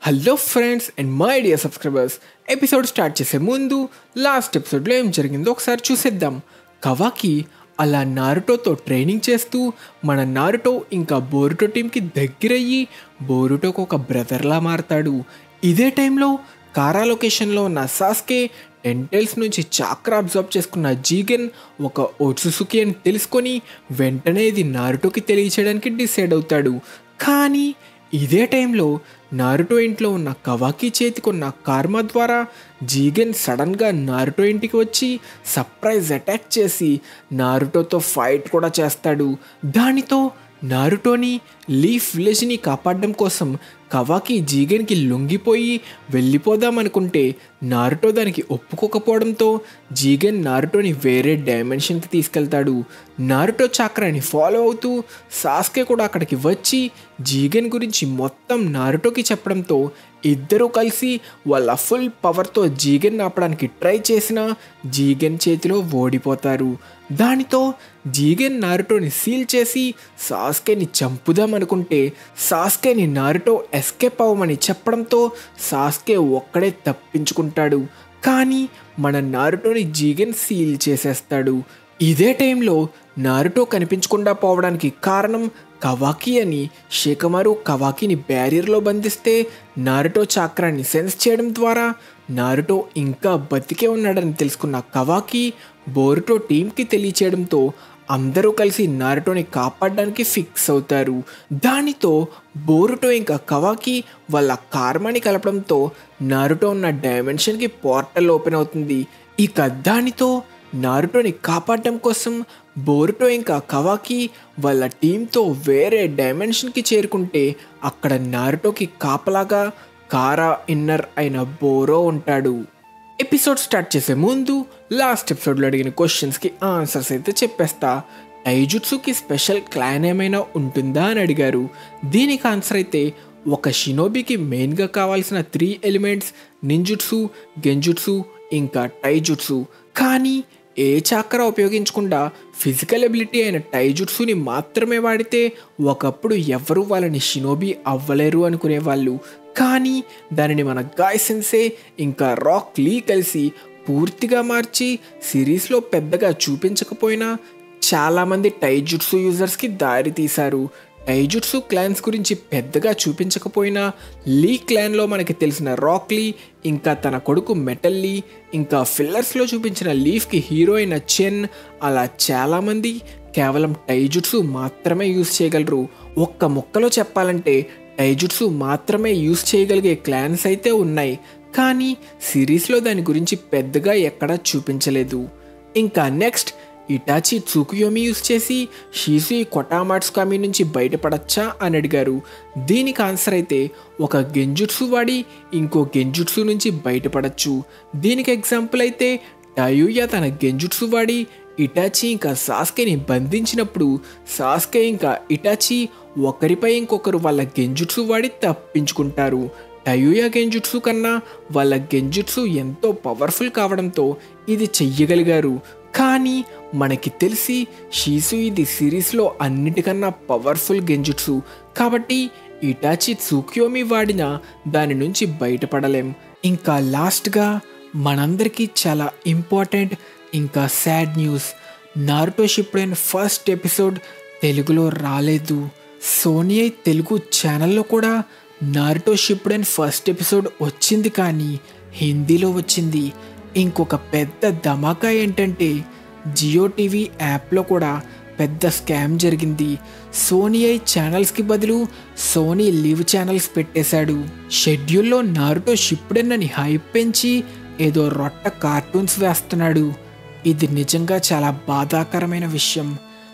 hello friends and my dear subscribers episode start చేసే ముందు last ఎపిసోడ్లో ఏం జరిగిందో ఒకసారి చూసేద్దాం కవాకి అలా నారుటోతో ట్రైనింగ్ చేస్తూ మన నారుటో ఇంకా బోరుటో టీంకి దగ్గరయ్యి బోరుటోకి ఒక బ్రదర్లా మారతాడు ఇదే టైంలో కారా లొకేషన్లో ఉన్న సాస్కే టెంటైల్స్ నుంచి చాక్రా అబ్జర్వ్ చేసుకున్న జీగన్ ఒక ఓట్సుసుకి అని తెలుసుకొని వెంటనే ఇది నారుటోకి తెలియచేయడానికి డిసైడ్ అవుతాడు కానీ ఇదే టైంలో నారుటో ఇంట్లో ఉన్న కవాకి చేతికున్న కార్మా ద్వారా జీగన్ సడన్గా నారుటో ఇంటికి వచ్చి సర్ప్రైజ్ అటాక్ చేసి నారుటోతో ఫైట్ కూడా చేస్తాడు దానితో నారుటోని లీఫ్ విలేజ్ని కాపాడడం కోసం కవాకి జీగన్కి లొంగిపోయి వెళ్ళిపోదాం అనుకుంటే నారుటో దానికి ఒప్పుకోకపోవడంతో జీగన్ నారుటోని వేరే డైమెన్షన్కి తీసుకెళ్తాడు నారుటో చక్రాన్ని ఫాలో అవుతూ సాస్కే కూడా అక్కడికి వచ్చి జీగన్ గురించి మొత్తం నారుటోకి చెప్పడంతో ఇద్దరూ కలిసి వాళ్ళ ఫుల్ పవర్తో జీగన్ ఆపడానికి ట్రై చేసినా జీగన్ చేతిలో ఓడిపోతారు దానితో జీగన్ నారుటోని సీల్ చేసి సాస్కేని చంపుదాం అనుకుంటే సాస్కేని నారుటో ఎస్కేప్ అవ్వమని చెప్పడంతో సాస్కే ఒక్కడే తప్పించుకుంటాడు కానీ మన నారుటోని జీగన్ సీల్ చేసేస్తాడు ఇదే టైంలో నారుటో కనిపించకుండా పోవడానికి కారణం కవాకి అని షేకమారు కవాకిని బ్యారియర్లో బంధిస్తే నారుటో చక్రాన్ని సెన్స్ చేయడం ద్వారా నారుటో ఇంకా బతికే ఉన్నాడని తెలుసుకున్న కవాకి బోరుటో టీంకి తెలియచేయడంతో అందరూ కలిసి నారుటోని కాపాడడానికి ఫిక్స్ అవుతారు దానితో బోరుటో ఇంకా కవాకి వాళ్ళ కార్మాని కలపడంతో నారుటో ఉన్న డైమెన్షన్కి పోర్టల్ ఓపెన్ అవుతుంది ఇక దానితో నారుటోని కాపాడడం కోసం బోరుటో ఇంకా కవాకి వాళ్ళ టీంతో వేరే డైమెన్షన్కి చేరుకుంటే అక్కడ నారుటోకి కాపలాగా కారా ఇన్నర్ అయిన బోరో ఉంటాడు ఎపిసోడ్ స్టార్ట్ చేసే ముందు లాస్ట్ ఎపిసోడ్లో అడిగిన క్వశ్చన్స్కి ఆన్సర్స్ అయితే చెప్పేస్తా టైజుట్సుకి స్పెషల్ క్లాన్ ఏమైనా ఉంటుందా అని అడిగారు దీనికి ఆన్సర్ అయితే ఒక షినోబికి మెయిన్గా కావాల్సిన త్రీ ఎలిమెంట్స్ నింజుట్సు గెంజుట్సు ఇంకా టైజుట్సు కానీ ఏ చాక్రా ఉపయోగించకుండా ఫిజికల్ ఎబిలిటీ అయిన టైజుట్సుని మాత్రమే వాడితే ఒకప్పుడు ఎవరు వాళ్ళని షినోబి అవ్వలేరు అనుకునేవాళ్ళు కానీ దానిని మన గాయ్ సెన్సే ఇంకా రాక్ లీ కలిసి పూర్తిగా మార్చి సిరీస్లో పెద్దగా చూపించకపోయినా చాలామంది టైజుట్సు యూజర్స్కి దారి తీశారు టైజుట్సు క్లాన్స్ గురించి పెద్దగా చూపించకపోయినా లీ క్లాన్లో మనకి తెలిసిన రాక్ లీ ఇంకా తన కొడుకు మెటల్ లీ ఇంకా ఫిల్లర్స్లో చూపించిన లీఫ్కి హీరో అయిన చెన్ అలా చాలామంది కేవలం టైజుట్సు మాత్రమే యూజ్ చేయగలరు ఒక్క ముక్కలో చెప్పాలంటే టైజుట్సు మాత్రమే యూజ్ చేయగలిగే క్లాన్స్ అయితే ఉన్నాయి కానీ సిరీస్లో దాని గురించి పెద్దగా ఎక్కడా చూపించలేదు ఇంకా నెక్స్ట్ ఇటాచి చుకుయోమి యూస్ చేసి షీసు కొటామాట్స్కామి నుంచి బయటపడచ్చా అని అడిగారు దీనికి ఆన్సర్ అయితే ఒక గెంజుట్సు వాడి ఇంకో గెంజుట్సు నుంచి బయటపడచ్చు దీనికి ఎగ్జాంపుల్ అయితే టయూయా తన గెంజుట్సు వాడి ఇటాచి ఇంకా సాస్కేని బంధించినప్పుడు సాస్కే ఇంకా ఇటాచి ఒకరిపై ఇంకొకరు వాళ్ళ గెంజుట్సు వాడి తప్పించుకుంటారు టయూయా గెంజుట్సు కన్నా వాళ్ళ గెంజుట్సు ఎంతో పవర్ఫుల్ కావడంతో ఇది చెయ్యగలిగారు కానీ మనకి తెలిసి షీసు ఇది సిరీస్లో అన్నిటికన్నా పవర్ఫుల్ గెంజుట్సు కాబట్టి ఇటాచి త్సుక్యోమి వాడిన దాని నుంచి బయటపడలేం ఇంకా లాస్ట్గా మనందరికీ చాలా ఇంపార్టెంట్ ఇంకా సాడ్ న్యూస్ నారుటో షిప్పుడైన ఫస్ట్ ఎపిసోడ్ తెలుగులో రాలేదు సోనీ తెలుగు ఛానల్లో కూడా నారుటో షిప్పుడైన ఫస్ట్ ఎపిసోడ్ వచ్చింది కానీ హిందీలో వచ్చింది ఇంకొక పెద్ద ధమాకా ఏంటంటే జియో టీవీ యాప్లో కూడా పెద్ద స్కామ్ జరిగింది సోనీ ఐ ఛానల్స్కి బదులు సోనీ లివ్ ఛానల్స్ పెట్టేశాడు షెడ్యూల్లో నారుటో షిప్పుడెన్నని హైప్ పెంచి ఏదో రొట్ట కార్టూన్స్ వేస్తున్నాడు ఇది నిజంగా చాలా బాధాకరమైన విషయం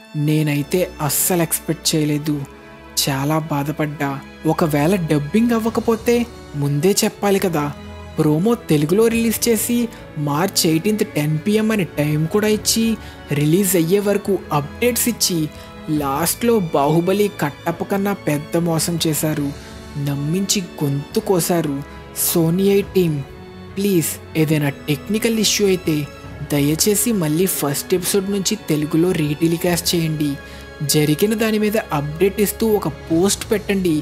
నేనైతే అస్సలు ఎక్స్పెక్ట్ చేయలేదు చాలా బాధపడ్డా ఒకవేళ డబ్బింగ్ అవ్వకపోతే ముందే చెప్పాలి కదా ప్రోమో తెలుగులో రిలీజ్ చేసి మార్చ్ ఎయిటీన్త్ టెన్ పిఎం అని టైం కూడా ఇచ్చి రిలీజ్ అయ్యే వరకు అప్డేట్స్ ఇచ్చి లాస్ట్లో బాహుబలి కట్టప్ప కన్నా పెద్ద మోసం చేశారు నమ్మించి గొంతు కోసారు సోనీ ఐ టీమ్ ప్లీజ్ ఏదైనా టెక్నికల్ ఇష్యూ అయితే దయచేసి మళ్ళీ ఫస్ట్ ఎపిసోడ్ నుంచి తెలుగులో రీటెలికాస్ట్ చేయండి జరిగిన దాని మీద అప్డేట్ ఇస్తూ ఒక పోస్ట్ పెట్టండి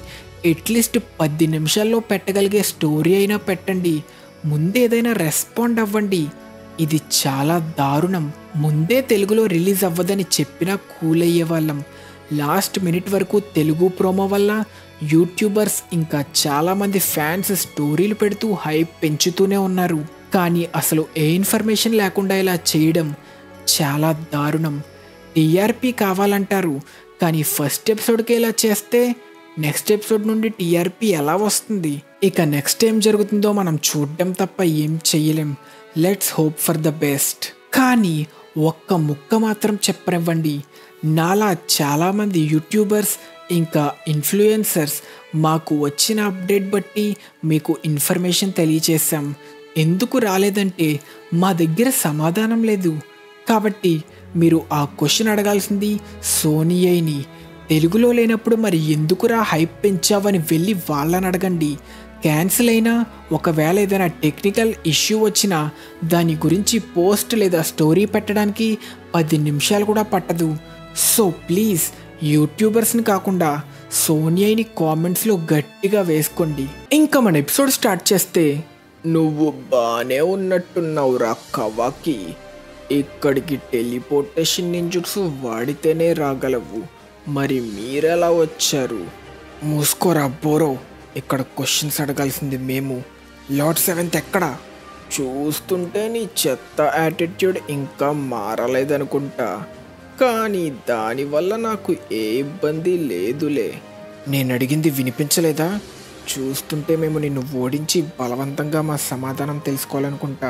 అట్లీస్ట్ పది నిమిషాల్లో పెట్టగలిగే స్టోరీ అయినా పెట్టండి ముందే ఏదైనా రెస్పాండ్ అవ్వండి ఇది చాలా దారుణం ముందే తెలుగులో రిలీజ్ అవ్వదని చెప్పినా కూల్ అయ్యే వాళ్ళం లాస్ట్ మినిట్ వరకు తెలుగు ప్రోమో వల్ల యూట్యూబర్స్ ఇంకా చాలామంది ఫ్యాన్స్ స్టోరీలు పెడుతూ హైప్ పెంచుతూనే ఉన్నారు కానీ అసలు ఏ ఇన్ఫర్మేషన్ లేకుండా ఇలా చేయడం చాలా దారుణం టీఆర్పీ కావాలంటారు కానీ ఫస్ట్ ఎపిసోడ్కి ఇలా చేస్తే నెక్స్ట్ ఎపిసోడ్ నుండి టీఆర్పీ ఎలా వస్తుంది ఇక నెక్స్ట్ ఏం జరుగుతుందో మనం చూడడం తప్ప ఏం చెయ్యలేం let's hope for the best కానీ ఒక్క ముక్క మాత్రం చెప్పనివ్వండి నాలా చాలామంది యూట్యూబర్స్ ఇంకా ఇన్ఫ్లుయెన్సర్స్ మాకు వచ్చిన అప్డేట్ బట్టి మీకు ఇన్ఫర్మేషన్ తెలియచేశాం ఎందుకు రాలేదంటే మా దగ్గర సమాధానం లేదు కాబట్టి మీరు ఆ క్వశ్చన్ అడగాల్సింది సోనియైని తెలుగులో లేనప్పుడు మరి ఎందుకురా హైప్ పెంచావని వెళ్ళి వాళ్ళని అడగండి క్యాన్సిల్ అయినా ఒకవేళ ఏదైనా టెక్నికల్ ఇష్యూ వచ్చినా దాని గురించి పోస్ట్ లేదా స్టోరీ పెట్టడానికి పది నిమిషాలు కూడా పట్టదు సో ప్లీజ్ యూట్యూబర్స్ని కాకుండా సోనియాని కామెంట్స్లో గట్టిగా వేసుకోండి ఇంకా మన ఎపిసోడ్ స్టార్ట్ చేస్తే నువ్వు బాగానే ఉన్నట్టున్నావురా కవాకి ఇక్కడికి టెలిపోర్టేషన్ ninjutsu వాడితేనే రాగలవు మరి మీరెలా వచ్చారు మూసుకోరా బోరో ఇక్కడ క్వశ్చన్స్ అడగాల్సింది మేము లార్డ్ సెవెంత్ ఎక్కడా చూస్తుంటే నీ చెత్త యాటిట్యూడ్ ఇంకా మారలేదనుకుంటా కానీ దానివల్ల నాకు ఏ ఇబ్బంది లేదులే నేను అడిగింది వినిపించలేదా చూస్తుంటే మేము నిన్ను ఓడించి బలవంతంగా మా సమాధానం తెలుసుకోవాలనుకుంటా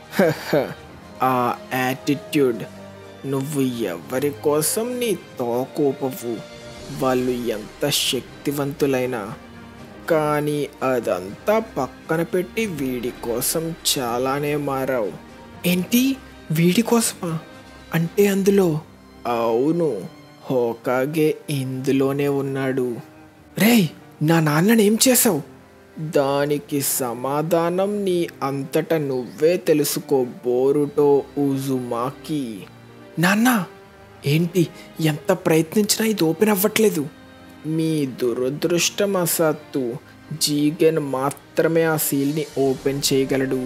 హహ, ఆ యాటిట్యూడ్ నువ్వు ఎవరి కోసం నీ తోకోపవు వాళ్ళు ఎంత శక్తివంతులైనా కానీ అదంతా పక్కన పెట్టి వీడి కోసం చాలానే మారావు ఏంటి వీడి కోసమా అంటే అందులో అవును హోకాగే ఇందులోనే ఉన్నాడు రేయ్ నా నాన్నని ఏం చేసావు దానికి సమాధానం నీ అంతట నువ్వే తెలుసుకో బోరుటో ఉజుమాకి నాన్న ఏంటి ఎంత ప్రయత్నించినా ఇది ఓపెన్ అవ్వట్లేదు మీ దురదృష్టమసత్తు జీగన్ మాత్రమే ఆ సీల్ని ఓపెన్ చేయగలడు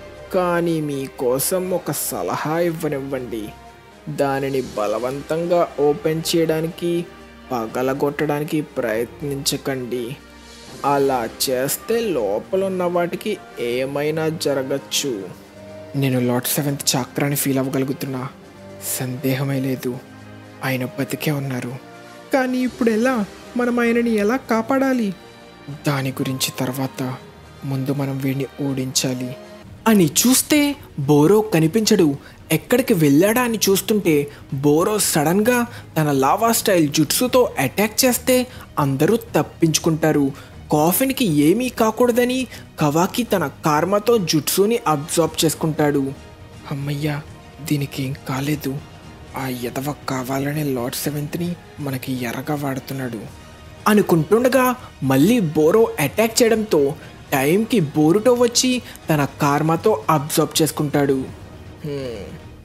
కానీ మీకోసం ఒక సలహా ఇవ్వనివ్వండి దానిని బలవంతంగా ఓపెన్ చేయడానికి పగలగొట్టడానికి ప్రయత్నించకండి అలా చేస్తే లోపల ఉన్న వాటికి ఏమైనా జరగచ్చు నేను లార్డ్ సెవెంత్ చాక్రాని ఫీల్ అవ్వగలుగుతున్నా సందేహమే లేదు ఆయన బతికే ఉన్నారు కానీ ఇప్పుడు ఎలా మనం ఆయనని ఎలా కాపాడాలి దాని గురించి తర్వాత ముందు మనం వీడిని ఓడించాలి అని చూస్తే బోరో కనిపించడు ఎక్కడికి వెళ్ళాడా అని చూస్తుంటే బోరో సడన్గా తన లావా స్టైల్ జుట్సుతో అటాక్ చేస్తే అందరూ తప్పించుకుంటారు కాఫీన్కి ఏమీ కాకూడదని కవాకి తన కార్మతో జుట్సుని అబ్జార్బ్ చేసుకుంటాడు అమ్మయ్యా దీనికి ఏం కాలేదు ఆ ఎదవ కావాలనే లార్డ్ సెవెంత్ని మనకి ఎర్రగా వాడుతున్నాడు అనుకుంటుండగా మళ్ళీ బోరో అటాక్ చేయడంతో టైంకి బోరుటో వచ్చి తన కార్మాతో అబ్జర్వ్ చేసుకుంటాడు హ్మ్,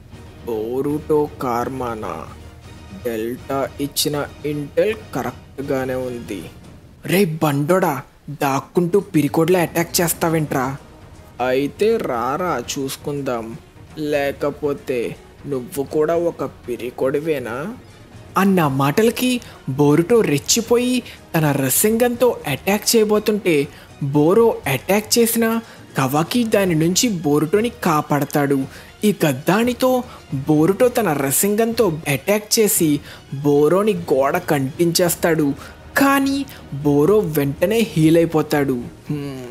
బోరుటో కార్మానా డెల్టా ఇచ్చిన ఇంటెల్ కరెక్ట్గానే ఉంది రే బండోడా దాక్కుంటూ పిరికోడ్లో అటాక్ చేస్తావేంట్రా అయితే రారా చూసుకుందాం లేకపోతే నువ్వు కూడా ఒక పిరికొడివేనా అన్న మాటలకి బోరుటో రెచ్చిపోయి తన రసింగంతో అటాక్ చేయబోతుంటే బోరో అటాక్ చేసిన కవాకి దాని నుంచి బోరుటోని కాపాడతాడు ఇక దానితో బోరుటో తన రసింగంతో అటాక్ చేసి బోరోని గోడ కంటించేస్తాడు కానీ బోరో వెంటనే హీల్ అయిపోతాడు హ్మ్,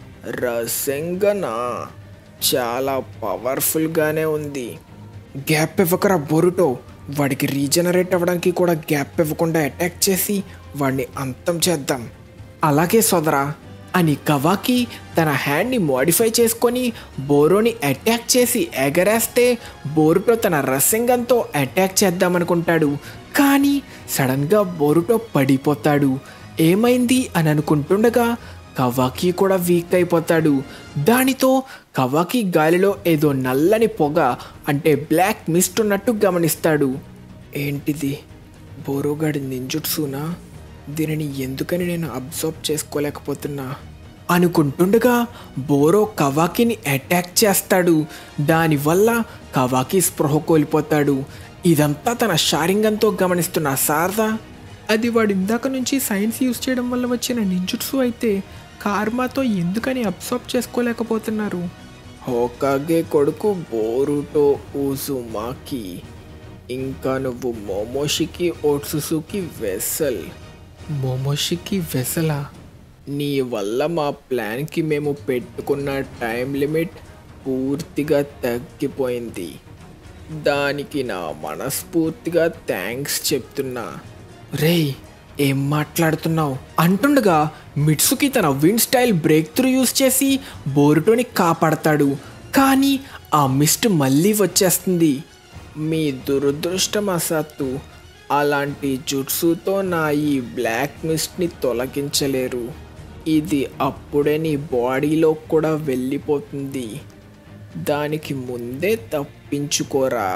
రసింగనా చాలా పవర్ఫుల్గానే ఉంది గ్యాప్ ఇవ్వకరా బోరుటో వాడికి రీజనరేట్ అవ్వడానికి కూడా గ్యాప్ ఇవ్వకుండా అటాక్ చేసి వాడిని అంతం చేద్దాం అలాగే సోదరా అని కవాకి తన హ్యాండ్ని మోడిఫై చేసుకొని బోరోని అటాక్ చేసి ఎగరేస్తే బోరుటో తన రసింగంతో అటాక్ చేద్దామనుకుంటాడు కానీ సడన్గా బోరుటో పడిపోతాడు ఏమైంది అని అనుకుంటుండగా కవాకి కూడా వీక్ అయిపోతాడు దానితో కవాకి గాలిలో ఏదో నల్లని పొగ అంటే బ్లాక్ మిస్ట్ ఉన్నట్టు గమనిస్తాడు ఏంటిది బోరోగాడి నింజుట్సునా దీనిని ఎందుకని నేను అబ్జర్వ్ చేసుకోలేకపోతున్నా అనుకుంటుండగా బోరో కవాకిని అటాక్ చేస్తాడు దానివల్ల కవాకి స్పృహ కోల్పోతాడు ఇదంతా తన షారింగంతో గమనిస్తున్న శారద అది వాడు ఇందాక నుంచి సైన్స్ యూజ్ చేయడం వల్ల వచ్చిన నింజుట్సు అయితే కార్మాతో ఎందుకని అబ్జర్వ్ చేసుకోలేకపోతున్నారు హోకాగే కొడుకు బోరుటో ఊజుమాకి ఇంకా నువ్వు మోమోషికి ఓట్సుసుకి వెసల్ మోమోషికి వెసలా నీ వల్ల మా ప్లాన్కి మేము పెట్టుకున్న టైం లిమిట్ పూర్తిగా తగ్గిపోయింది దానికి నా మనస్ఫూర్తిగా థ్యాంక్స్ చెప్తున్నా రేయ్ ఏం మాట్లాడుతున్నావు అంటుండగా మిట్సుకి తన wind style break through use చేసి బోరుటోని కాపాడతాడు కానీ ఆ మిస్ట్ మళ్ళీ వచ్చేస్తుంది మీ దురదృష్టమసత్తు అలాంటి జుట్సుతో నా ఈ బ్లాక్ మిస్ట్ని తొలగించలేరు ఇది అప్పుడే నీ బాడీలో కూడా వెళ్ళిపోతుంది దానికి ముందే తప్పించుకోరా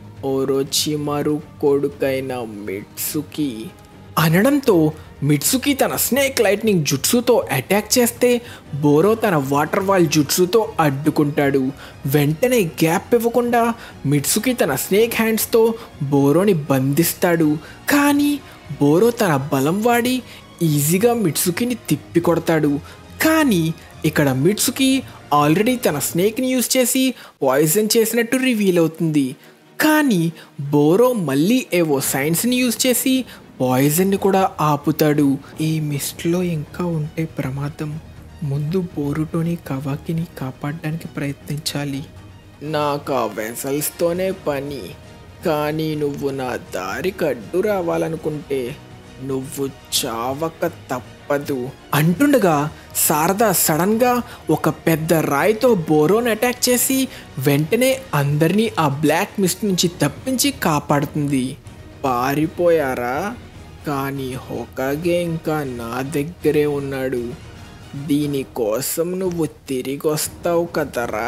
ఓరోచిమారు కొడుకైన మిట్సుకి అనడంతో మిట్సుకి తన స్నేక్ లైట్నింగ్ జుట్సుతో అటాక్ చేస్తే బోరో తన వాటర్ వాల్ జుట్సుతో అడ్డుకుంటాడు వెంటనే గ్యాప్ ఇవ్వకుండా మిట్సుకి తన స్నేక్ హ్యాండ్స్తో బోరోని బంధిస్తాడు కానీ బోరో తన బలం వాడి ఈజీగా మిట్సుకిని తిప్పి కొడతాడు కానీ ఇక్కడ మిట్సుకి ఆల్రెడీ తన స్నేక్ని యూజ్ చేసి పాయిజన్ చేసినట్టు రివీల్ అవుతుంది కానీ బోరో మళ్ళీ ఏవో సైన్స్ని యూజ్ చేసి పాయిజన్ని కూడా ఆపుతాడు ఈ మిస్ట్లో ఇంకా ఉంటే ప్రమాదం ముందు బోరుటోని కవాకిని కాపాడడానికి ప్రయత్నించాలి నాకు ఆ వెసల్స్తోనే పని కానీ నువ్వు నా దారికి అడ్డు రావాలనుకుంటే నువ్వు చావక తప్పదు అంటుండగా శారద సడన్గా ఒక పెద్ద రాయితో బోరోని అటాక్ చేసి వెంటనే అందరినీ ఆ బ్లాక్ మిస్ట్ నుంచి తప్పించి కాపాడుతుంది పారిపోయారా కానీ హోకాగే ఇంకా నా దగ్గరే ఉన్నాడు దీనికోసం నువ్వు తిరిగి వస్తావు కదరా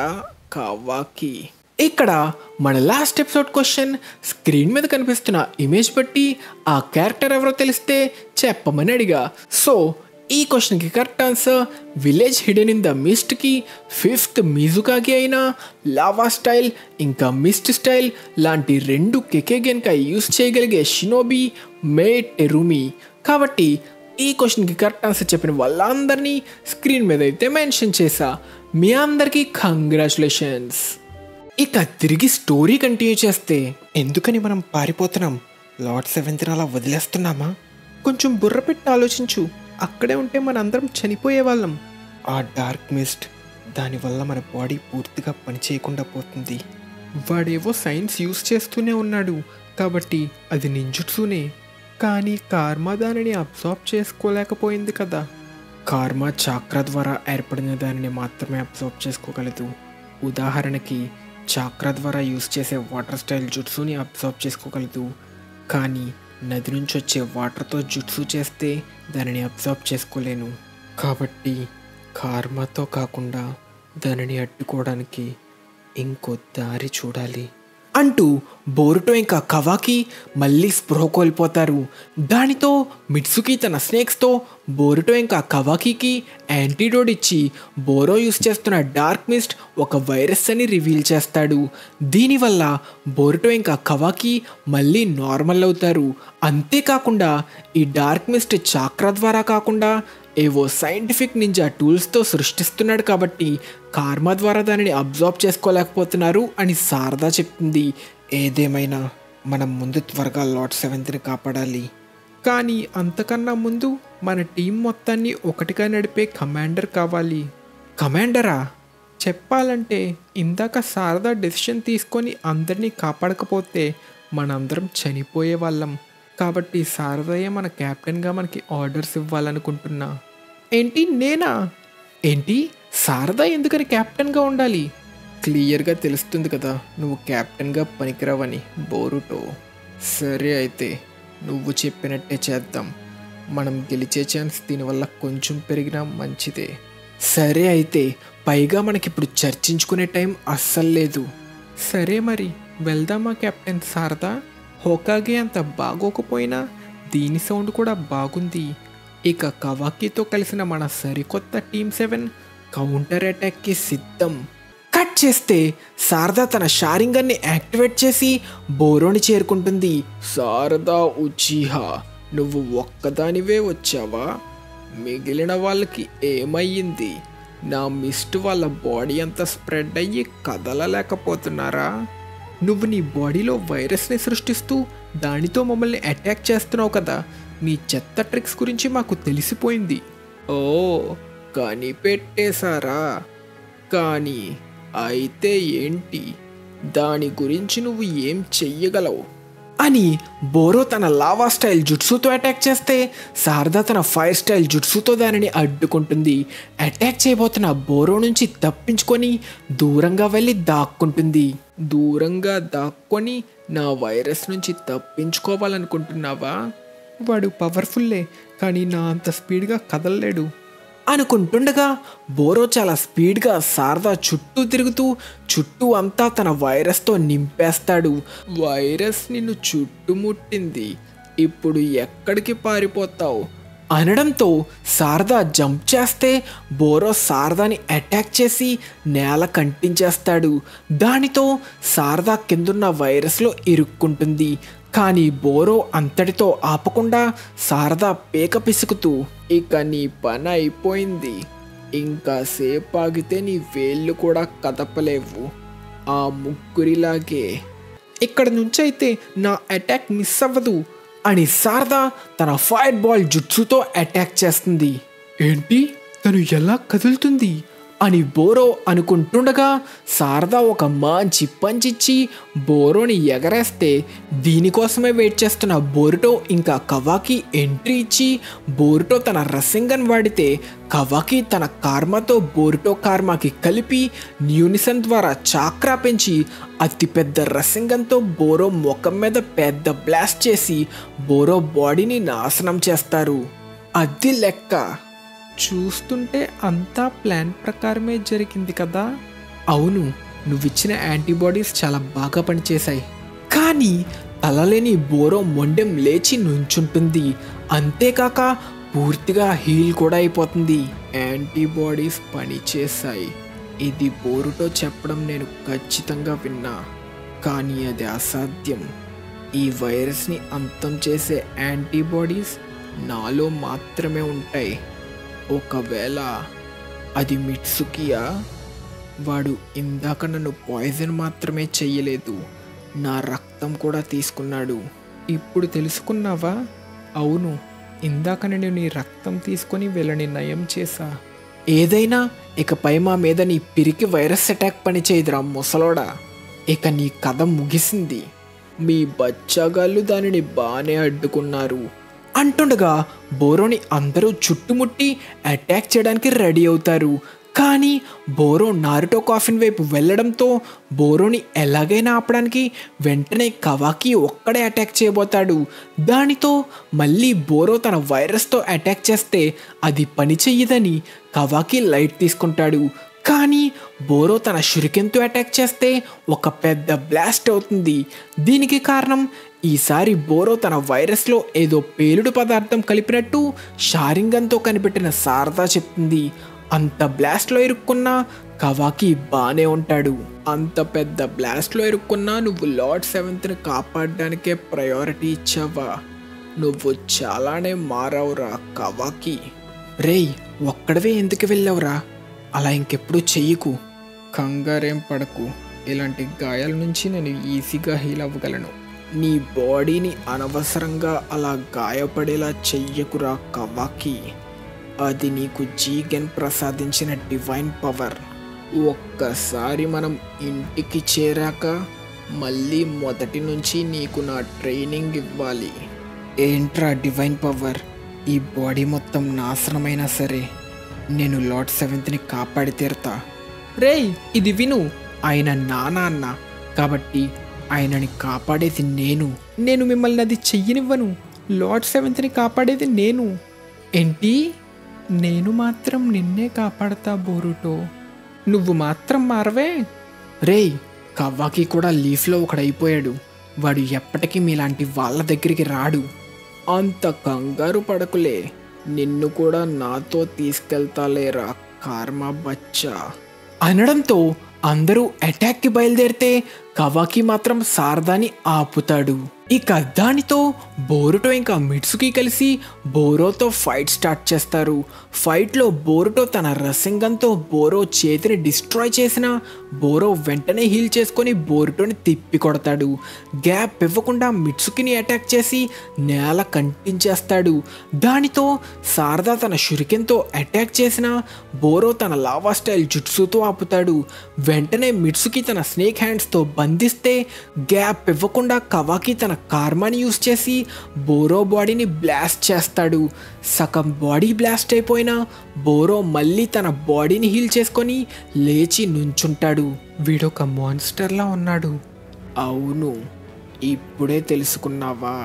కవాకి ఇక్కడ మన లాస్ట్ ఎపిసోడ్ క్వశ్చన్ స్క్రీన్ మీద కనిపిస్తున్న ఇమేజ్ బట్టి ఆ క్యారెక్టర్ ఎవరో తెలిస్తే చెప్పమని అడిగా సో ఈ క్వశ్చన్కి correct answer village hidden in the మిస్ట్కి ఫిఫ్త్ మిజుకాగి అయిన లావా స్టైల్ ఇంకా మిస్ట్ స్టైల్ లాంటి రెండు కెకేగెన్కా యూస్ చేయగలిగే షినోబి మే టెరుమి కాబట్టి ఈ క్వశ్చన్కి కరెక్ట్ ఆన్సర్ చెప్పిన వాళ్ళందరినీ స్క్రీన్ మీద అయితే మెన్షన్ చేశా మీ అందరికీ కంగ్రాచులేషన్స్ ఇక తిరిగి స్టోరీ కంటిన్యూ చేస్తే ఎందుకని మనం పారిపోతున్నాం లార్డ్ సెవెంత్ అలా వదిలేస్తున్నామా కొంచెం బుర్ర పెట్టి ఆలోచించు అక్కడే ఉంటే మనందరం చనిపోయే వాళ్ళం ఆ డార్క్ మిస్ట్ దానివల్ల మన బాడీ పూర్తిగా పనిచేయకుండా పోతుంది వాడేవో సైన్స్ యూస్ చేస్తూనే ఉన్నాడు కాబట్టి అది నింజుట్సునే కానీ కార్మా దానిని అబ్జార్బ్ చేసుకోలేకపోయింది కదా కార్మా చాక్ర ద్వారా ఏర్పడిన దానిని మాత్రమే అబ్జార్బ్ చేసుకోగలదు ఉదాహరణకి చాక్ర ద్వారా యూస్ చేసే వాటర్ స్టైల్ జుట్సుని అబ్జార్బ్ చేసుకోగలదు కానీ నది నుంచి వచ్చే వాటర్తో జుట్సు చేస్తే దానిని అబ్జార్బ్ చేసుకోలేను కాబట్టి కార్మాతో కాకుండా దానిని అడ్డుకోవడానికి ఇంకో దారి చూడాలి అంటూ బోరుటో ఇంకా కవాకి మళ్ళీ స్పృహ కోల్పోతారు దానితో మిట్సుకి తన స్నేక్స్తో బోరుటో ఇంకా కవాకికి యాంటీడోట్ ఇచ్చి బోరో యూస్ చేస్తున్న డార్క్ మిస్ట్ ఒక వైరస్ అని రివీల్ చేస్తాడు దీనివల్ల బోరుటో ఇంకా కవాకి మళ్ళీ నార్మల్ అవుతారు అంతేకాకుండా ఈ డార్క్ మిస్ట్ చాక్ర ద్వారా కాకుండా ఏవో సైంటిఫిక్ నింజా టూల్స్తో సృష్టిస్తున్నాడు కాబట్టి కార్మా ద్వారా దానిని అబ్జార్బ్ చేసుకోలేకపోతున్నారు అని శారదా చెప్తుంది ఏదేమైనా మనం ముందు త్వరగా లార్డ్ సెవెంత్ని కాపాడాలి కానీ అంతకన్నా ముందు మన టీం మొత్తాన్ని ఒకటిగా నడిపే కమాండర్ కావాలి కమాండరా చెప్పాలంటే ఇందాక శారదా డెసిషన్ తీసుకొని అందరినీ కాపాడకపోతే మనందరం చనిపోయే వాళ్ళం కాబట్టి శారదయ్య మన కెప్టెన్గా మనకి ఆర్డర్స్ ఇవ్వాలనుకుంటున్నా ఏంటి నేనా ఏంటి శారదా ఎందుకని కెప్టెన్గా ఉండాలి క్లియర్గా తెలుస్తుంది కదా నువ్వు కెప్టెన్గా పనికిరావని బోరుటో సరే అయితే నువ్వు చెప్పినట్టే చేద్దాం మనం గెలిచే ఛాన్స్ దీనివల్ల కొంచెం పెరిగినా మంచిదే సరే అయితే పైగా మనకిప్పుడు చర్చించుకునే టైం అస్సలు లేదు సరే మరి వెళ్దామా కెప్టెన్ శారదా హోకాగే అంత బాగోకపోయినా దీని సౌండ్ కూడా బాగుంది ఇక కవాకితో కలిసిన మన సరికొత్త టీమ్ సెవెన్ కౌంటర్ అటాక్కి సిద్ధం కట్ చేస్తే శారదా తన షారింగన్ని యాక్టివేట్ చేసి బోరోని చేరుకుంటుంది శారదా ఉచిహా నువ్వు ఒక్కదానివే వచ్చావా మిగిలిన వాళ్ళకి ఏమయ్యింది నా మిస్ట్ వాళ్ళ బాడీ అంతా స్ప్రెడ్ అయ్యి కదలలేకపోతున్నారా నువ్వు నీ బాడీలో వైరస్ని సృష్టిస్తూ దానితో మమ్మల్ని అటాక్ చేస్తున్నావు కదా నీ చెత్త ట్రిక్స్ గురించి మాకు తెలిసిపోయింది ఓ కనిపెట్టేశారా కానీ అయితే ఏంటి దాని గురించి నువ్వు ఏం చెయ్యగలవు అని బోరో తన లావా స్టైల్ జుట్సుతో అటాక్ చేస్తే శారదా తన ఫైర్ స్టైల్ జుట్సుతో దానిని అడ్డుకుంటుంది అటాక్ చేయబోతున్న బోరో నుంచి తప్పించుకొని దూరంగా వెళ్ళి దాక్కుంటుంది దూరంగా దాక్కొని నా వైరస్ నుంచి తప్పించుకోవాలనుకుంటున్నావా వాడు పవర్ఫుల్లే కానీ నా అంత స్పీడ్గా కదలలేడు అనుకుంటుండగా బోరో చాలా స్పీడ్గా శారదా చుట్టూ తిరుగుతూ చుట్టూ అంతా తన వైరస్తో నింపేస్తాడు వైరస్ నిన్ను చుట్టుముట్టింది ఇప్పుడు ఎక్కడికి పారిపోతావు అనడంతో శారదా జంప్ చేస్తే బోరో శారదాని అటాక్ చేసి నేల కంటించేస్తాడు దానితో శారదా కిందున్న వైరస్లో ఇరుక్కుంటుంది కానీ బోరో అంతటితో ఆపకుండా శారదా పేక పిసుకుతూ ఇక నీ పని అయిపోయింది ఇంకా సేపు ఆగితే నీ వేళ్ళు కూడా కదపలేవు ఆ ముగ్గురిలాగే ఇక్కడ నుంచి అయితే నా అటాక్ మిస్ అవ్వదు అని శారదా తన ఫైర్ బాల్ జుట్సుతో అటాక్ చేస్తుంది ఏంటి తను ఎలా కదులుతుంది అని బోరో అనుకుంటుండగా శారదా ఒక మంచి పంచిచ్చి బోరోని ఎగరేస్తే దీనికోసమే వెయిట్ చేస్తున్న బోరుటో ఇంకా కవాకి ఎంట్రీ ఇచ్చి బోరుటో తన రసింగన్ వాడితే కవాకి తన కార్మాతో బోరుటో కార్మాకి కలిపి న్యూనిసన్ ద్వారా చాక్రా పెంచి అతిపెద్ద రసింగంతో బోరో ముఖం మీద పెద్ద బ్లాస్ట్ చేసి బోరో బాడీని నాశనం చేస్తారు అది లెక్క చూస్తుంటే అంతా ప్లాన్ ప్రకారమే జరిగింది కదా అవును నువ్విచ్చిన యాంటీబాడీస్ చాలా బాగా పనిచేశాయి కానీ తలలేని బోరో మొండెం లేచి నుంచుంటుంది అంతేకాక పూర్తిగా హీల్ కూడా అయిపోతుంది యాంటీబాడీస్ పనిచేశాయి ఇది బోరుతో చెప్పడం నేను ఖచ్చితంగా విన్నా కానీ అది అసాధ్యం ఈ వైరస్ని అంతం చేసే యాంటీబాడీస్ నాలో మాత్రమే ఉంటాయి ఒకవేళ అది మిట్సుకియా వాడు ఇందాక నన్ను పాయిజన్ మాత్రమే చెయ్యలేదు నా రక్తం కూడా తీసుకున్నాడు ఇప్పుడు తెలుసుకున్నావా అవును ఇందాక నేను నీ రక్తం తీసుకొని వీళ్ళని నయం చేశా ఏదైనా ఇకపై మా మీద నీ పిరికి వైరస్ అటాక్ పని చేయదురా ముసలోడా ఇక నీ కథ ముగిసింది మీ బచ్చగాళ్ళు దానిని బాగానే అడ్డుకున్నారు అంటుండగా బోరోని అందరూ చుట్టుముట్టి అటాక్ చేయడానికి రెడీ అవుతారు కానీ బోరో నారుటో కాఫిన్ వైపు వెళ్ళడంతో బోరోని ఎలాగైనా ఆపడానికి వెంటనే కవాకి ఒక్కడే అటాక్ చేయబోతాడు దానితో మళ్ళీ బోరో తన వైరస్తో అటాక్ చేస్తే అది పని చెయ్యదని కవాకి లైట్ తీసుకుంటాడు కానీ బోరో తన షురికెన్తో అటాక్ చేస్తే ఒక పెద్ద బ్లాస్ట్ అవుతుంది దీనికి కారణం ఈసారి బోరో తన వైరస్లో ఏదో పేలుడు పదార్థం కలిపినట్టు షారింగన్తో కనిపెట్టిన శారదా చెప్తుంది అంత బ్లాస్ట్లో ఇరుక్కున్నా కవాకి బానే ఉంటాడు అంత పెద్ద బ్లాస్ట్లో ఇరుక్కున్నా నువ్వు లార్డ్ సెవెంత్ని కాపాడడానికే ప్రయారిటీ ఇచ్చావా నువ్వు చాలానే మారావురా కవాకి రేయ్ ఒక్కడవే ఎందుకు వెళ్ళావురా అలా ఇంకెప్పుడు చెయ్యకు కంగారేం పడకు ఇలాంటి గాయాల నుంచి నేను ఈజీగా హీల్ అవ్వగలను నీ బాడీని అనవసరంగా అలా గాయపడేలా చెయ్యకురా కవాకి అది నీకు జీగన్ ప్రసాదించిన డివైన్ పవర్ ఒక్కసారి మనం ఇంటికి చేరాక మళ్ళీ మొదటి నుంచి నీకు నా ట్రైనింగ్ ఇవ్వాలి ఏంట్రా డివైన్ పవర్ ఈ బాడీ మొత్తం నాశనమైనా సరే నేను లార్డ్ సెవెంత్ని కాపాడి తీరుతా రేయ్ ఇది విను ఆయన నా నాన్న కాబట్టి ఆయనని కాపాడేది నేను నేను మిమ్మల్ని అది చెయ్యనివ్వను లార్డ్ సెవెంత్ని కాపాడేది నేను ఏంటి నేను మాత్రం నిన్నే కాపాడతా బోరుటో నువ్వు మాత్రం మారవే రేయ్ కవ్వాకి కూడా లీఫ్లో ఒకడైపోయాడు వాడు ఎప్పటికీ మీలాంటి వాళ్ళ దగ్గరికి రాడు అంత కంగారు పడకులే నిన్ను కూడా నాతో తీసుకెళ్తాలేరా కార్మా బచ్చా అనడంతో అందరూ అటాక్కి బయలుదేరితే కవాకి మాత్రం శారదాని ఆపుతాడు ఇక దానితో బోరుటో ఇంకా మిట్సుకి కలిసి బోరోతో ఫైట్ స్టార్ట్ చేస్తారు ఫైట్లో బోరుటో తన రసింగంతో బోరో చేతిని డిస్ట్రాయ్ చేసిన బోరో వెంటనే హీల్ చేసుకొని బోరుటోని తిప్పి కొడతాడు గ్యాప్ ఇవ్వకుండా మిట్సుకిని అటాక్ చేసి నేల కంటించేస్తాడు దానితో శారదా తన షురికెన్తో అటాక్ చేసిన బోరో తన లావా స్టైల్ జుట్సుతో ఆపుతాడు వెంటనే మిట్సుకి తన స్నేక్ హ్యాండ్స్తో బంధిస్తే గ్యాప్ ఇవ్వకుండా కవాకి తన కార్మాని యూస్ చేసి బోరో బాడీని బ్లాస్ట్ చేస్తాడు సగం బాడీ బ్లాస్ట్ అయిపోయినా బోరో మళ్ళీ తన బాడీని హీల్ చేసుకొని లేచి నుంచుంటాడు వీడొక మాన్స్టర్లా ఉన్నాడు అవును ఇప్పుడే తెలుసుకున్నావా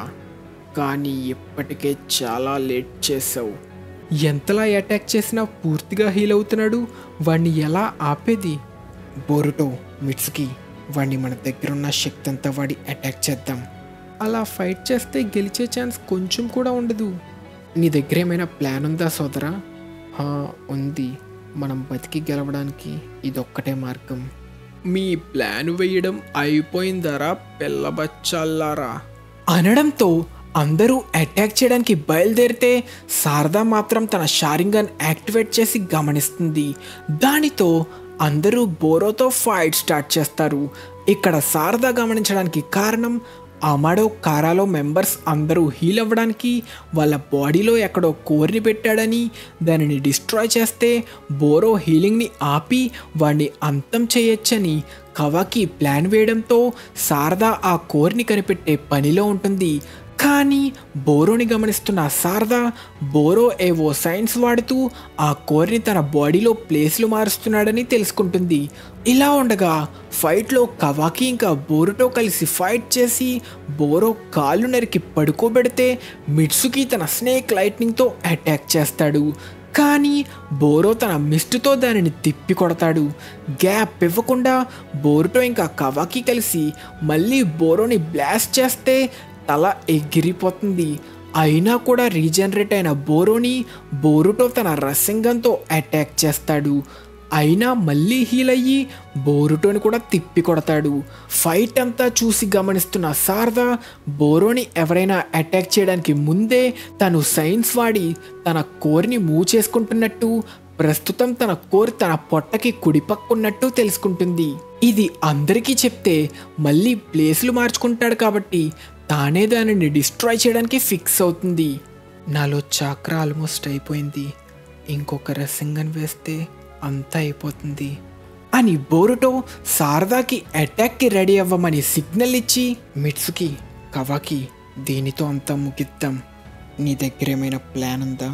కానీ ఇప్పటికే చాలా లేట్ చేసావు ఎంతలా అటాక్ చేసినా పూర్తిగా హీల్ అవుతున్నాడు వాడిని ఎలా ఆపేది బోరుటో మిట్స్కి వాడిని మన దగ్గరున్న శక్తి అంతా వాడి అటాక్ చేద్దాం అలా ఫైట్ చేస్తే గెలిచే ఛాన్స్ కొంచెం కూడా ఉండదు నీ దగ్గర ఏమైనా ప్లాన్ ఉందా సోదరా "హా, ఉంది మనం బతికి గెలవడానికి ఇదొక్కటే మార్గం మీ ప్లాన్ వేయడం అయిపోయిందరా పిల్లబచ్చాలారా అనడంతో అందరూ అటాక్ చేయడానికి బయలుదేరితే శారదా మాత్రం తన షారింగన్ యాక్టివేట్ చేసి గమనిస్తుంది దానితో అందరూ బోరోతో ఫైట్ స్టార్ట్ చేస్తారు ఇక్కడ శారదా గమనించడానికి కారణం అమాడో కారాలో మెంబర్స్ అందరూ హీల్ అవ్వడానికి వాళ్ళ బాడీలో ఎక్కడో కోరిని పెట్టాడని దానిని డిస్ట్రాయ్ చేస్తే బోరో హీలింగ్ని ఆపి వాడిని అంతం చేయొచ్చని కవాకి ప్లాన్ వేయడంతో శారదా ఆ కోరిని కనిపెట్టే పనిలో ఉంటుంది కానీ బోరోని గమనిస్తున్న శారదా బోరో ఏవో సైన్స్ వాడుతూ ఆ కోరిని తన బాడీలో ప్లేస్లు మారుస్తున్నాడని తెలుసుకుంటుంది ఇలా ఉండగా ఫైట్లో కవాకి ఇంకా బోరుతో కలిసి ఫైట్ చేసి బోరో కాళ్ళు నరికి పడుకోబెడితే మిట్సుకి తన స్నేక్ లైట్నింగ్తో అటాక్ చేస్తాడు కానీ బోరో తన మిస్టుతో దానిని తిప్పి కొడతాడు గ్యాప్ ఇవ్వకుండా బోరుతో ఇంకా కవాకి కలిసి మళ్ళీ బోరోని బ్లాస్ట్ చేస్తే తల ఎగిరిపోతుంది అయినా కూడా రీజనరేట్ అయిన బోరోని బోరుటో తన రసింగంతో అటాక్ చేస్తాడు అయినా మళ్ళీ హీల్ అయ్యి బోరుటోని కూడా తిప్పి కొడతాడు ఫైట్ అంతా చూసి గమనిస్తున్న శారద బోరోని ఎవరైనా అటాక్ చేయడానికి ముందే తను సైన్స్ వాడి తన కోరిని మూవ్ చేసుకుంటున్నట్టు ప్రస్తుతం తన కోర్ తన పొట్టకి కుడిపక్కున్నట్టు తెలుసుకుంటుంది ఇది అందరికీ చెప్తే మళ్ళీ ప్లేసులు మార్చుకుంటాడు కాబట్టి తానే దానిని డిస్ట్రాయ్ చేయడానికి ఫిక్స్ అవుతుంది నాలో చాక్ర ఆల్మోస్ట్ అయిపోయింది ఇంకొక రసింగన్ వేస్తే అంతా అయిపోతుంది అని బోరుటో శారదాకి అటాక్కి రెడీ అవ్వమని సిగ్నల్ ఇచ్చి మిట్సుకి కవాకి దీనితో అంతా ముగిద్దాం నీ దగ్గర ఏమైనా ప్లాన్ ఉందా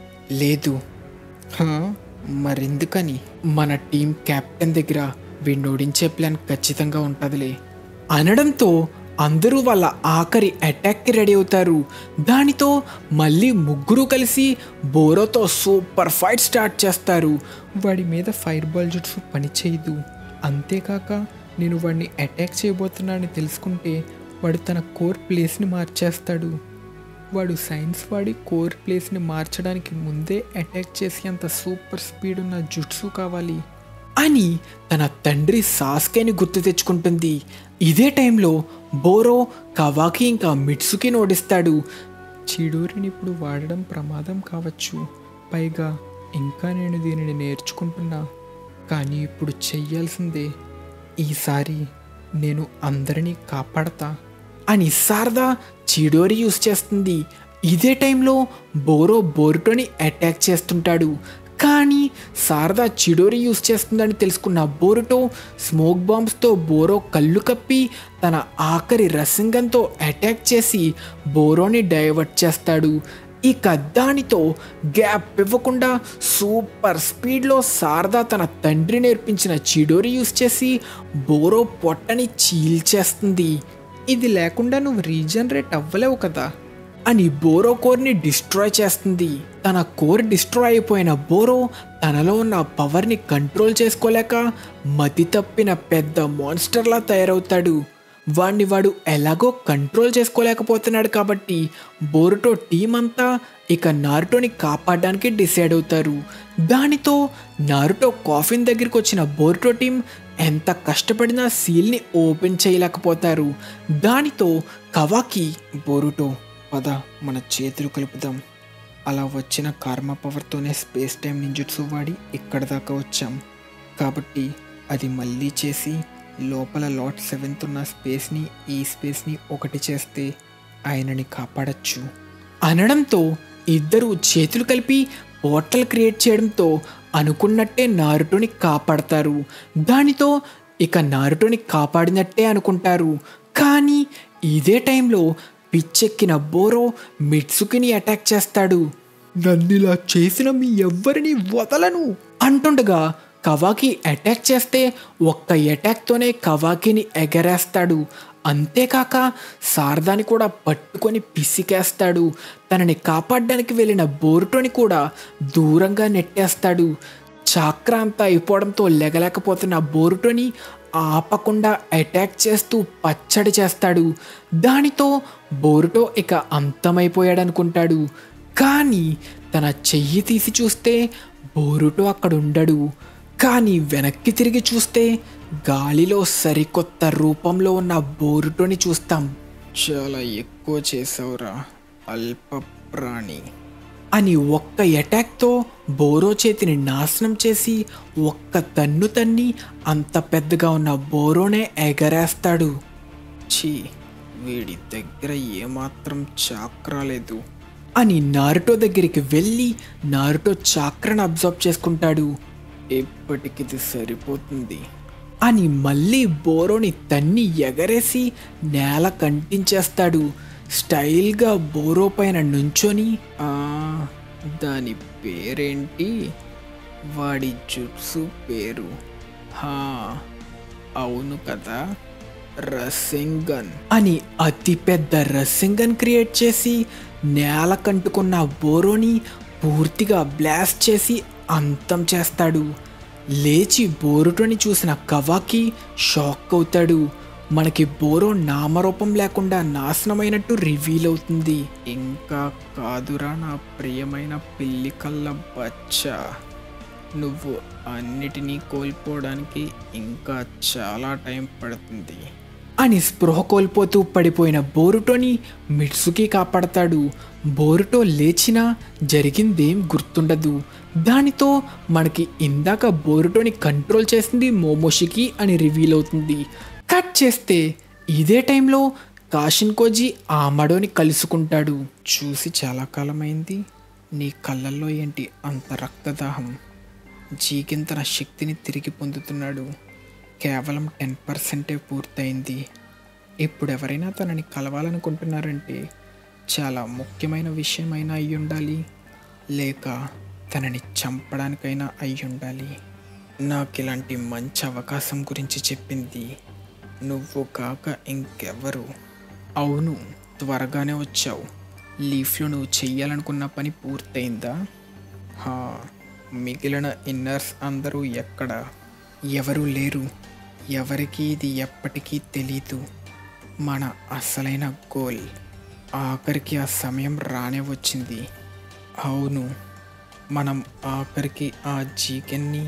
లేదు హా, మరెందుకని మన టీం కెప్టెన్ దగ్గర వీడిని ఓడించే ప్లాన్ ఖచ్చితంగా ఉంటుందిలే అనడంతో అందరూ వాళ్ళ ఆఖరి అటాక్కి రెడీ అవుతారు దానితో మళ్ళీ ముగ్గురు కలిసి బోరోతో సూపర్ ఫైట్ స్టార్ట్ చేస్తారు వాడి మీద ఫైర్ బాల్ జుట్స్ పనిచేయదు అంతేకాక నేను వాడిని అటాక్ చేయబోతున్నానని తెలుసుకుంటే వాడు తన కోర్ ప్లేస్ని మార్చేస్తాడు వాడు సైన్స్ వాడి కోర్ ప్లేస్ని మార్చడానికి ముందే అటాక్ చేసి అంత సూపర్ స్పీడ్ ఉన్న జుట్సు కావాలి అని తన తండ్రి సాస్కేని గుర్తు తెచ్చుకుంటుంది ఇదే టైంలో బోరో కవాకి ఇంకా మిట్సుకి ఓడిస్తాడు చిడోరిని ఇప్పుడు వాడడం ప్రమాదం కావచ్చు పైగా ఇంకా నేను దీనిని నేర్చుకుంటున్నా కానీ ఇప్పుడు చెయ్యాల్సిందే ఈసారి నేను అందరినీ కాపాడతా అని శారదా చిడోరి యూస్ చేస్తుంది ఇదే టైంలో బోరో బోరుటోని అటాక్ చేస్తుంటాడు కానీ శారదా చిడోరి యూస్ చేస్తుందని తెలుసుకున్న బోరుటో స్మోక్ బాంబ్స్తో బోరో కళ్ళు కప్పి తన ఆఖరి రసింగంతో అటాక్ చేసి బోరోని డైవర్ట్ చేస్తాడు ఇక దానితో గ్యాప్ ఇవ్వకుండా సూపర్ స్పీడ్లో శారదా తన తండ్రి నేర్పించిన చిడోరి యూస్ చేసి బోరో పొట్టని చీల్చేస్తుంది ఇది లేకుండా నువ్వు రీజనరేట్ అవ్వలేవు కదా అని బోరో కోర్ని డిస్ట్రాయ్ చేస్తుంది తన కోర్ డిస్ట్రాయ్ అయిపోయిన బోరో తనలో ఉన్న పవర్ని కంట్రోల్ చేసుకోలేక మతి తప్పిన పెద్ద మాన్స్టర్లా తయారవుతాడు వాడిని వాడు ఎలాగో కంట్రోల్ చేసుకోలేకపోతున్నాడు కాబట్టి బోరుటో టీం అంతా ఇక నారుటోని కాపాడడానికి డిసైడ్ అవుతారు దానితో నారుటో కాఫిన్ దగ్గరికి వచ్చిన బోరుటో టీం ఎంత కష్టపడినా సీల్ని ఓపెన్ చేయలేకపోతారు దానితో కవాకి బోరుటో పద మన చేతులు కలుపుదాం అలా వచ్చిన కర్మ పవర్తోనే స్పేస్ టైం నింజుట్సు వాడి ఇక్కడ దాకా వచ్చాం కాబట్టి అది మళ్ళీ చేసి లోపల లాట్ సెవెంత్ ఉన్న స్పేస్ని ఈ స్పేస్ని ఒకటి చేస్తే ఆయనని కాపాడచ్చు అనడంతో ఇద్దరు చేతులు కలిపి పోర్టల్ క్రియేట్ చేయడంతో అనుకున్నట్టే నారుటోని కాపాడతారు దానితో ఇక నారుటోని కాపాడినట్టే అనుకుంటారు కానీ ఇదే టైంలో పిచ్చెక్కిన బోరో మిట్సుకిని అటాక్ చేస్తాడు నన్నిలా చేసిన మీ ఎవ్వరిని వదలను అంటుండగా కవాకి అటాక్ చేస్తే ఒక్క అటాక్తోనే కవాకిని ఎగరేస్తాడు అంతేకాక శారదాని కూడా పట్టుకొని పిసికేస్తాడు తనని కాపాడడానికి వెళ్ళిన బోరుటోని కూడా దూరంగా నెట్టేస్తాడు చాక్ర అంతా అయిపోవడంతో లెగలేకపోతున్న బోరుటోని ఆపకుండా అటాక్ చేస్తూ పచ్చడి చేస్తాడు దానితో బోరుటో ఇక అంతమైపోయాడు అనుకుంటాడు కానీ తన చెయ్యి తీసి చూస్తే బోరుటో అక్కడ ఉండడు కానీ వెనక్కి తిరిగి చూస్తే గాలిలో సరికొత్త రూపంలో ఉన్న బోరుటోని చూస్తాం చాలా ఎక్కువ చేసావురా అల్ప ప్రాణి అని ఒక్క అటాక్తో బోరో చేతిని నాశనం చేసి ఒక్క తన్ను తన్ని అంత పెద్దగా ఉన్న బోరోనే ఎగరేస్తాడు ఛీ వీడి దగ్గర ఏమాత్రం చాక్రాలేదు అని నారుటో దగ్గరికి వెళ్ళి నారుటో చాక్రను అబ్జర్వ్ చేసుకుంటాడు ఎప్పటికిది సరిపోతుంది అని మళ్ళీ బోరోని తన్ని ఎగరేసి నేల కంటించేస్తాడు స్టైల్గా బోరో పైన నుంచొని "ఆ, దాని పేరేంటి వాడి జుట్సు పేరు హా అవును కదా రసింగన్ అని అతి పెద్ద రసింగన్ క్రియేట్ చేసి నేల కంటుకున్న బోరోని పూర్తిగా బ్లాస్ట్ చేసి అంతం చేస్తాడు లేచి బోరుటోని చూసిన కవాకి షాక్ అవుతాడు మనకి బోరో నామరూపం లేకుండా నాశనమైనట్టు రివీల్ అవుతుంది ఇంకా కాదురా నా ప్రియమైన పిల్లి కళ్ళ బచ్చా నువ్వు అన్నిటినీ కోల్పోవడానికి ఇంకా చాలా టైం పడుతుంది అని స్పృహ కోల్పోతూ పడిపోయిన బోరుటోని మిట్సుకి కాపాడతాడు బోరుటో లేచినా జరిగిందేం గుర్తుండదు దానితో మనకి ఇందాక బోరుటోని కంట్రోల్ చేసింది మోమోషికి అని రివీల్ అవుతుంది కట్ చేస్తే ఇదే టైంలో కాషిన్ కోజీ ఆ మడోని కలుసుకుంటాడు చూసి చాలా కాలమైంది నీ కళ్ళల్లో ఏంటి అంత రక్తదాహం జీకెన్ తన శక్తిని తిరిగి పొందుతున్నాడు కేవలం టెన్ పర్సెంటే పూర్తయింది ఇప్పుడు ఎవరైనా తనని కలవాలనుకుంటున్నారంటే చాలా ముఖ్యమైన విషయమైనా అయి ఉండాలి లేక తనని చంపడానికైనా అయి ఉండాలి నాకు ఇలాంటి మంచి అవకాశం గురించి చెప్పింది నువ్వు కాక ఇంకెవ్వరు అవును త్వరగానే వచ్చావు లీఫ్లో నువ్వు చెయ్యాలనుకున్న పని పూర్తయిందా హా మిగిలిన ఇన్నర్స్ అందరూ ఎక్కడ ఎవరూ లేరు ఎవరికి ఇది ఎప్పటికీ తెలీదు మన అసలైన గోల్ ఆఖరికి ఆ సమయం రానే వచ్చింది అవును మనం ఆఖరికి ఆ జీకెన్ని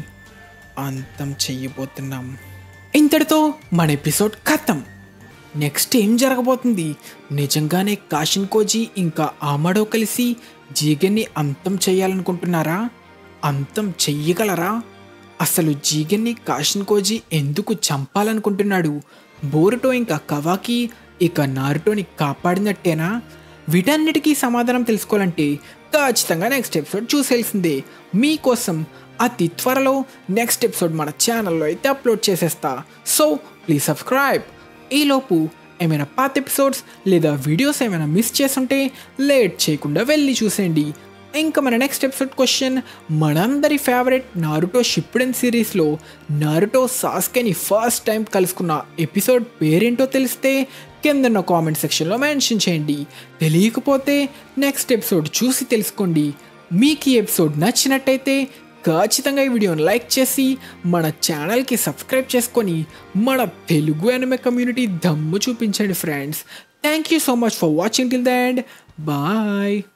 అంతం చెయ్యబోతున్నాం ఇంతటితో మన ఎపిసోడ్ ఖతం నెక్స్ట్ ఏం జరగబోతుంది నిజంగానే కాషిన్ కోజీ ఇంకా ఆమడో కలిసి జీగన్ని అంతం చేయాలనుకుంటున్నారా అంతం చెయ్యగలరా అసలు జీగన్ని కాషిన్ కోజీ ఎందుకు చంపాలనుకుంటున్నాడు బోరుటో ఇంకా కవాకి ఇక నారుటోని కాపాడినట్టేనా వీటన్నిటికీ సమాధానం తెలుసుకోవాలంటే ఖచ్చితంగా నెక్స్ట్ ఎపిసోడ్ చూసేయాల్సిందే మీకోసం అతి త్వరలో నెక్స్ట్ ఎపిసోడ్ మన ఛానల్లో అయితే అప్లోడ్ చేసేస్తా సో ప్లీజ్ సబ్స్క్రైబ్ ఈలోపు ఏమైనా పాత ఎపిసోడ్స్ లేదా వీడియోస్ ఏమైనా మిస్ చేసుంటే లేట్ చేయకుండా వెళ్ళి చూసేయండి ఇంకా మన నెక్స్ట్ ఎపిసోడ్ క్వశ్చన్ మనందరి ఫేవరెట్ నారుటో షిప్డెన్ సిరీస్లో నారుటో సాస్కెని ఫస్ట్ టైం కలుసుకున్న ఎపిసోడ్ పేరేంటో తెలిస్తే కిందన్న కామెంట్ సెక్షన్లో మెన్షన్ చేయండి తెలియకపోతే నెక్స్ట్ ఎపిసోడ్ చూసి తెలుసుకోండి మీకు ఈ ఎపిసోడ్ నచ్చినట్టయితే ఖచ్చితంగా ఈ వీడియోని లైక్ చేసి మన ఛానల్కి సబ్స్క్రైబ్ చేసుకొని మన తెలుగు అనిమే కమ్యూనిటీ దమ్ము చూపించండి friends thank you so much for watching till the end bye